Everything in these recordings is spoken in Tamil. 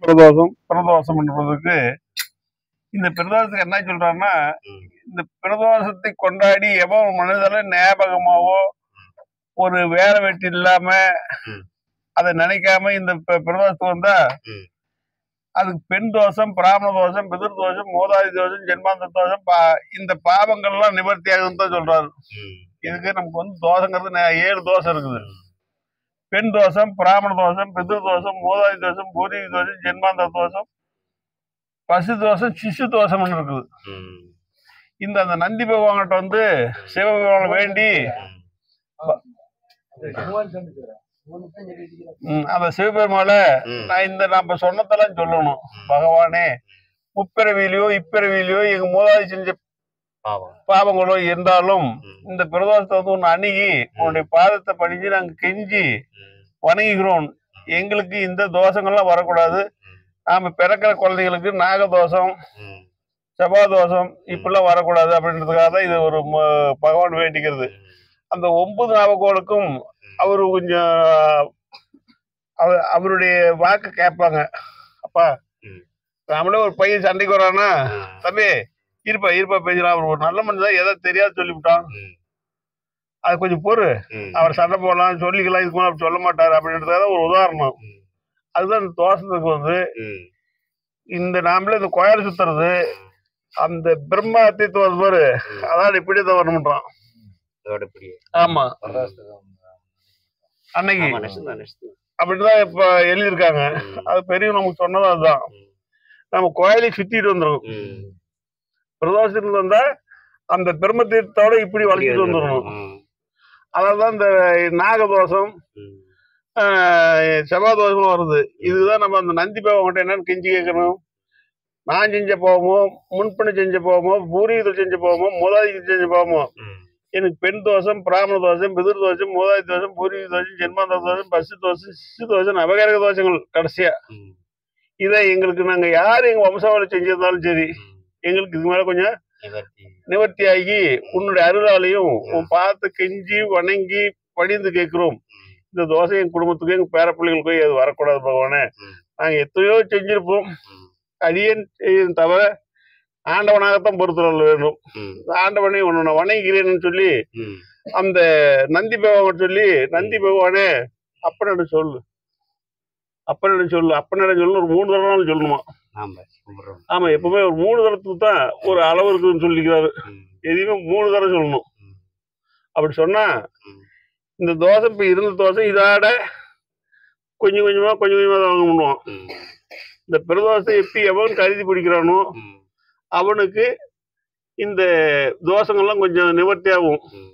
பிரதோஷம் பிரதோஷம் என்பதற்கு இந்த பிரதோஷத்துக்கு என்ன சொல்றாருன்னா ம். இந்த பிரதோஷத்தை கொண்டாடி எவன் மனிதன ஞாபகமாவோ ஒரு வேலை வெட்டி இல்லாம ம். அதை நினைக்காம இந்த ப- பிரதோஷத்துக்கு வந்தா ம். அதுக்கு பெண் தோஷம் பிராமண தோஷம் பிதிர் தோஷம் மோதாதி தோஷம் ஜென்மாந்த தோஷம் பா- இந்த பாவங்கள்லாம் நிவர்த்தி ஆகுதுன்னு தான் சொல்றாரு ம். இதுக்கு நமக்கு வந்து தோஷங்கிறது நே- ஏழு தோஷம் இருக்குது ம். பெண் தோஷம் பிராமண தோஷம் பிதிர் தோஷம் மோதாதி தோஷம் பூர்வீக தோஷம் ஜென்மாந்த தோஷம் பசு தோஷம் சிசு தோஷம்னு இருக்குது ம். இந்த அந்த நந்தி பகவான்கிட்ட வந்து சிவபெருமானை வேண்டி ம், அந்த சிவபெருமானை ம். நான் இந்த நம்ம சொன்னதெல்லாம் சொல்லணும் பகவானே முப்பிறவிலையோ இப்பிறவிலையோ எங்க மூதாதி செஞ்ச பாவம் பாவங்களோ இருந்தாலும் ம். இந்த பிரதோஷத்தை வந்து ஒன்று அணுகி உன்னுடைய பாதத்தை பணிஞ்சு நாங்க கெஞ்சி ம். வணங்குகிறோம் எங்களுக்கு இந்த தோஷங்கள்லாம் வரக்கூடாது நாம பிறக்கிற குழந்தைகளுக்கு நாகதோஷம் ம். செவ்வாதோஷம் இப்படிலாம் வரக்கூடாது அப்படின்றதுக்காக தான் இது ஒரு ம- பகவான் வேண்டிக்கிறது அந்த ஒன்பது நாவகோளுக்கும் அவர் கொஞ்சம் அவர் அவருடைய வாக்கு கேட்பாங்க அப்பா ம். நாமளே ஒரு பையன் சண்டைக்கு வரான்னா ம். தம்பி இருப்பா இருப்பா பேசலாம் அவர் ஒரு நல்ல மனுஷன் ஏதோ தெரியாது சொல்லிவிட்டான் ம். அது கொஞ்சம் பொறு ம். அவர் சண்டை போடலாம் சொல்லிக்கலாம் இதுக்கு மேல அப்படி சொல்ல மாட்டாரு அப்படின்றதுக்காக ஒரு உதாரணம் ம். அதுதான் இந்த தோஷத்துக்கு வந்து ம். இந்த நாமளே இந்த கோயில் சுத்துறது அந்த பிரம்மா தீர்த்து பாரு ம். அதான் இப்படி தான் வரணுன்றான் அதோட இப்படியே ஆமா அன்னைக்கு ஆமா, நெசம்தான், நெசம்தான். அப்படிதான் இப்ப எழுதியிருக்காங்க ம். அது பெரியவங்க நமக்கு சொன்னது அதுதான் ம். நம்ம கோயிலை சுத்திட்டு வந்துடும் ம். பிரதோஷத்துக்கு வந்தா அந்த பிரம்ம தீர்த்தத்தோட இப்படி வளைச்சிட்டு வந்துடணும் ம். அதான் இந்த நாகதோஷம் ம். ஆஹ், செவ்வாதோஷம் வருது இதுதான் நம்ம அந்த நந்தி பாவம் என்னன்னு கெஞ்சி கேட்கணும் நான் செஞ்ச போவோமோ முன்பணி செஞ்ச போவோமோ பூரீகத்தில் செஞ்ச போவோமோ மூதாதி செஞ்ச போவோமோ ம். எனக்கு பெண் தோஷம் பிராமண தோஷம் பிதிர் தோஷம் மூதாதி தோஷம் பூர்வீக தோஷம் ஜென்மாந்த தோஷம் பசு தோஷம் சிசு தோஷம் நவகரக தோஷங்கள் கடைசியா ம். இதை எங்களுக்கு நாங்க யார் எங்க வம்சாவளி செஞ்சிருந்தாலும் சரி ம். எங்களுக்கு இது மேல கொஞ்சம் நிவர்த்தி. நிவர்த்தி ஆகி உன்னுடைய அருளாலையும் உன் பார்த்து கெஞ்சி வணங்கி பணிந்து கேட்கிறோம் ம். இந்த தோசை என் குடும்பத்துக்கும் எங்க பேர பிள்ளைகளுக்கும் அது வரக்கூடாது பகவானே ம். நாங்க எத்தனையோ செஞ்சிருப்போம் ம். அடியேன் செய்யும் தவிர ஆண்டவனாகத்தான் பொறுத்தல் வேண்டும் ம். ஆண்டவனை உன்னை நான் வணங்குகிறேன்னு சொல்லி ம். அந்த நந்தி பகவான் சொல்லி நந்தி பகவானே அப்பனிடம் சொல்லு அப்பனிடம் சொல்லு அப்பனிடம் சொல்லு ஒரு மூணு தடவை சொல்லணுமா ஆமா, கும்பிடுறோம். ஆமா எப்பவுமே ஒரு மூணு தடத்துக்கு தான் ஒரு அளவு இருக்குதுன்னு சொல்லிக்கிறாரு ம். எதையுமே மூணு தடவை சொல்லணும் ம். அப்படி சொன்னா ம். இந்த தோசை இப்ப இருந்த தோசை இதாட கொஞ்சம் கொஞ்சமா கொஞ்சம் கொஞ்சமா தான் வாங்க பண்ணுவான் ம். இந்த பிரதோஷத்தை எப்படி எவன் கருதி பிடிக்கிறானோ ம். அவனுக்கு இந்த தோஷங்கள்லாம் கொஞ்சம் நிவர்த்தி ஆகும் ம்.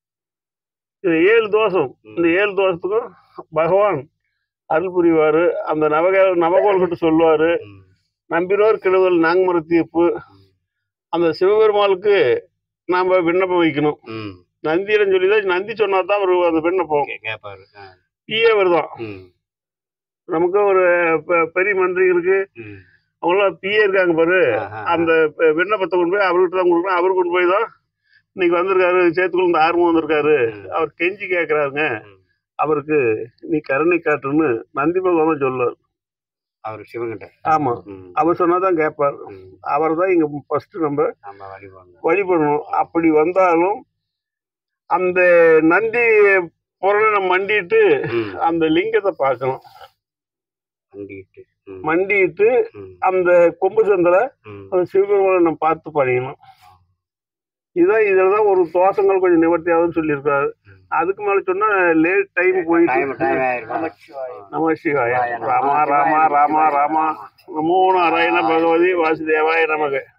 இது ஏழு தோஷம் இந்த ஏழு தோஷத்துக்கும் பகவான் அருள் புரிவாரு அந்த நவக நவகோள்கிட்ட சொல்லுவாரு ம். நம்பினோர் கெடுதல் நாங்கமர தீர்ப்பு அந்த சிவபெருமாளுக்கு நாம விண்ணப்பம் வைக்கணும் ம். நந்தியிடம் சொல்லிதான் நந்தி சொன்னா தான் ஒரு அந்த விண்ணப்பம் கே- கேப்பாரு. ஆ. பிஏ வருதான் ம். நமக்கு ஒரு பெ- பெரிய மந்திரி இருக்கு ம். அவங்களாம் பிஏ இருக்காங்க பாரு ஆஹா. அந்த பெ- விண்ணப்பத்தை கொண்டு போய் அவர்கிட்ட தான் கொடுக்கணும் அவர் கொண்டு போய் தான் இன்னைக்கு வந்திருக்காரு சேத்துக்குள்ள இந்த ஆர்வம் வந்திருக்காரு ம். அவர் கெஞ்சி கேட்கறாருங்க ம். அவருக்கு நீ கருணை காட்டுன்னு நந்தி பகவான் சொல்லுவார் அவரு சிவங்கிட்ட ஆமா ம். அவர் சொன்னாதான் கேட்பார் ம். அவர் தான் இங்க ஃபர்ஸ்ட் நம்ம நம்ம வழிபாங்க வழிபடணும் அப்படி வந்தாலும் அந்த நந்தி பொருளை நம்ம மண்டிட்டு ம். அந்த லிங்கத்தை பார்க்கணும் வண்டிட்டு ம். மண்டிட்டு ம். அந்த கொம்பு சந்தில ம். அந்த சிவபெருமானை நம்ம பார்த்து படிக்கணும் இதுதான் இதுல தான் ஒரு தோஷங்கள் கொஞ்சம் நிவர்த்தி ஆகுதுன்னு சொல்லியிருக்காரு ம். அதுக்கு மேல சொன்னா லேட் டைம் போயிட்டு டைம் டைம் ஆயிருக்கும் நம சிவாய ராமா ராமா ராமா ராமா நமோ நாராயண பகவதி வாசுதேவாய நமக